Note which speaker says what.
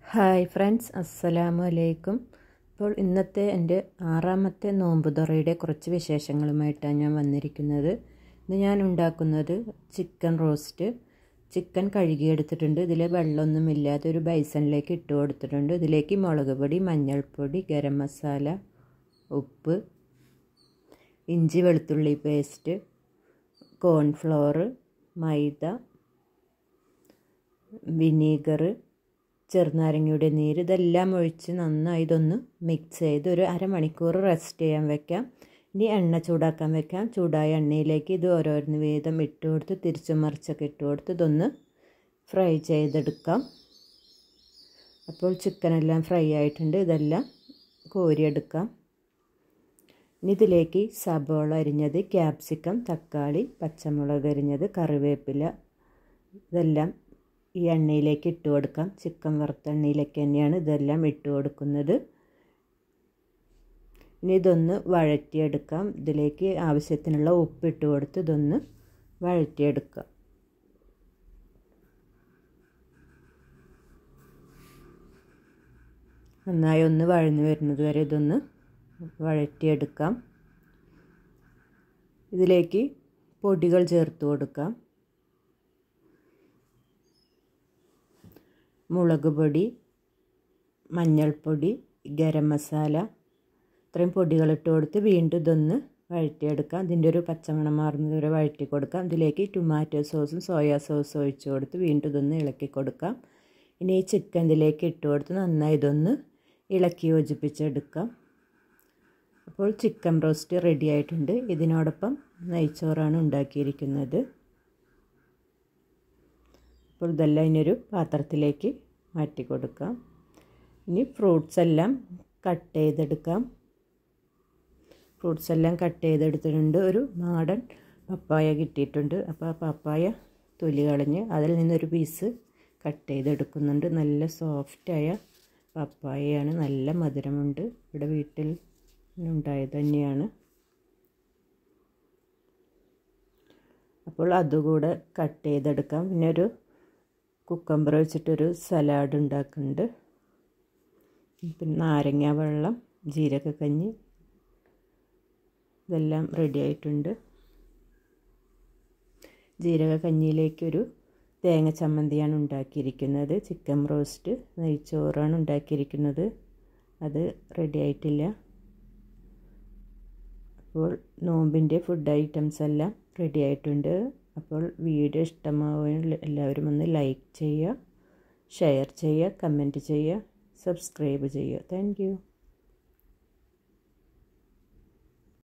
Speaker 1: hi friends അസ്സലാമു അലൈക്കും ഇപ്പോൾ ഇന്നത്തെ എൻ്റെ ആറാമത്തെ നോമ്പ് തുറയുടെ കുറച്ച് വിശേഷങ്ങളുമായിട്ടാണ് ഞാൻ വന്നിരിക്കുന്നത് ഇന്ന് ഞാൻ ഉണ്ടാക്കുന്നത് ചിക്കൻ റോസ്റ്റ് ചിക്കൻ കഴുകിയെടുത്തിട്ടുണ്ട് ഇതിൽ വെള്ളമൊന്നുമില്ലാതെ ഒരു ബൈസണിലേക്ക് ഇട്ട് കൊടുത്തിട്ടുണ്ട് ഇതിലേക്ക് മുളക് പൊടി മഞ്ഞൾപ്പൊടി ഗരം മസാല ഉപ്പ് ഇഞ്ചി വെളുത്തുള്ളി പേസ്റ്റ് കോൺഫ്ലോർ മൈദ വിനീഗർ ചെറുനാരങ്ങയുടെ നീര് ഇതെല്ലാം ഒഴിച്ച് നന്നായി ഇതൊന്ന് മിക്സ് ചെയ്ത് ഒരു അരമണിക്കൂർ റെസ്റ്റ് ചെയ്യാൻ വെക്കാം ഇനി എണ്ണ ചൂടാക്കാൻ വെക്കാം ചൂടായ എണ്ണയിലേക്ക് ഇത് ഓരോന്ന് വീതം ഇട്ട് കൊടുത്ത് തിരിച്ചു മറിച്ചൊക്കെ ഇട്ട് കൊടുത്ത് ഇതൊന്ന് ഫ്രൈ ചെയ്തെടുക്കാം അപ്പോൾ ചിക്കനെല്ലാം ഫ്രൈ ആയിട്ടുണ്ട് ഇതെല്ലാം കോരിയെടുക്കാം ഇനി ഇതിലേക്ക് സബോള അരിഞ്ഞത് ക്യാപ്സിക്കം തക്കാളി പച്ചമുളക് അരിഞ്ഞത് കറിവേപ്പില ഇതെല്ലാം ഈ എണ്ണയിലേക്ക് ഇട്ട് കൊടുക്കാം ചിക്കൻ വറുത്ത എണ്ണയിലേക്ക് തന്നെയാണ് ഇതെല്ലാം ഇട്ട് കൊടുക്കുന്നത് ഇനി ഇതൊന്ന് വഴറ്റിയെടുക്കാം ഇതിലേക്ക് ആവശ്യത്തിനുള്ള ഉപ്പ് ഇട്ട് കൊടുത്ത് ഇതൊന്ന് വഴറ്റിയെടുക്കാം നന്നായി ഒന്ന് വഴന്നു വരുന്നത് വരെ ഇതൊന്ന് വഴറ്റിയെടുക്കാം ഇതിലേക്ക് പൊടികൾ ചേർത്ത് കൊടുക്കാം മുളക് പൊടി മഞ്ഞൾപ്പൊടി ഗരം മസാല ഇത്രയും പൊടികളിട്ട് കൊടുത്ത് വീണ്ടും ഇതൊന്ന് വഴറ്റിയെടുക്കാം ഇതിൻ്റെ ഒരു പച്ചമണം മാറുന്നത് വരെ വഴറ്റി കൊടുക്കാം ഇതിലേക്ക് ടൊമാറ്റോ സോസും സോയാ സോസും ഒഴിച്ച് കൊടുത്ത് വീണ്ടും ഇതൊന്ന് ഇളക്കി കൊടുക്കാം ഇനി ഈ ചിക്കൻ ഇതിലേക്ക് ഇട്ട് കൊടുത്ത് നന്നായി ഇതൊന്ന് ഇളക്കി യോജിപ്പിച്ചെടുക്കാം അപ്പോൾ ചിക്കൻ റോസ്റ്റ് റെഡി ആയിട്ടുണ്ട് ഇതിനോടൊപ്പം നെയ്ച്ചോറാണ് ഉണ്ടാക്കിയിരിക്കുന്നത് അപ്പോൾ ഇതെല്ലാം ഇനിയൊരു പാത്രത്തിലേക്ക് മാറ്റി കൊടുക്കാം ഇനി ഫ്രൂട്ട്സ് എല്ലാം കട്ട് ചെയ്തെടുക്കാം ഫ്രൂട്ട്സ് എല്ലാം കട്ട് ചെയ്തെടുത്തിട്ടുണ്ട് ഒരു നാടൻ പപ്പായ കിട്ടിയിട്ടുണ്ട് അപ്പോൾ ആ പപ്പായ തൊലി കളഞ്ഞ് അതിൽ നിന്നൊരു പീസ് കട്ട് ചെയ്തെടുക്കുന്നുണ്ട് നല്ല സോഫ്റ്റായ പപ്പായയാണ് നല്ല മധുരമുണ്ട് ഇവിടെ വീട്ടിൽ ഉണ്ടായത് തന്നെയാണ് അപ്പോൾ അതുകൂടെ കട്ട് ചെയ്തെടുക്കാം പിന്നെ ഒരു കുക്കമ്പർ വെച്ചിട്ടൊരു സലാഡ് ഉണ്ടാക്കുന്നുണ്ട് പിന്നെ നാരങ്ങ വെള്ളം ജീരകക്കഞ്ഞി ഇതെല്ലാം റെഡി ആയിട്ടുണ്ട് ജീരകക്കഞ്ഞിയിലേക്കൊരു തേങ്ങ ചമ്മന്തിയാണ് ഉണ്ടാക്കിയിരിക്കുന്നത് ചിക്കൻ റോസ്റ്റ് നെയ്ച്ചോറാണ് ഉണ്ടാക്കിയിരിക്കുന്നത് അത് റെഡി ആയിട്ടില്ല അപ്പോൾ നോമ്പിൻ്റെ ഫുഡ് ഐറ്റംസ് എല്ലാം റെഡി ആയിട്ടുണ്ട് അപ്പോൾ വീഡിയോ ഇഷ്ടമാവുക എല്ലാവരും ഒന്ന് ലൈക്ക് ചെയ്യുക ഷെയർ ചെയ്യുക കമൻറ്റ് ചെയ്യുക സബ്സ്ക്രൈബ് ചെയ്യുക താങ്ക്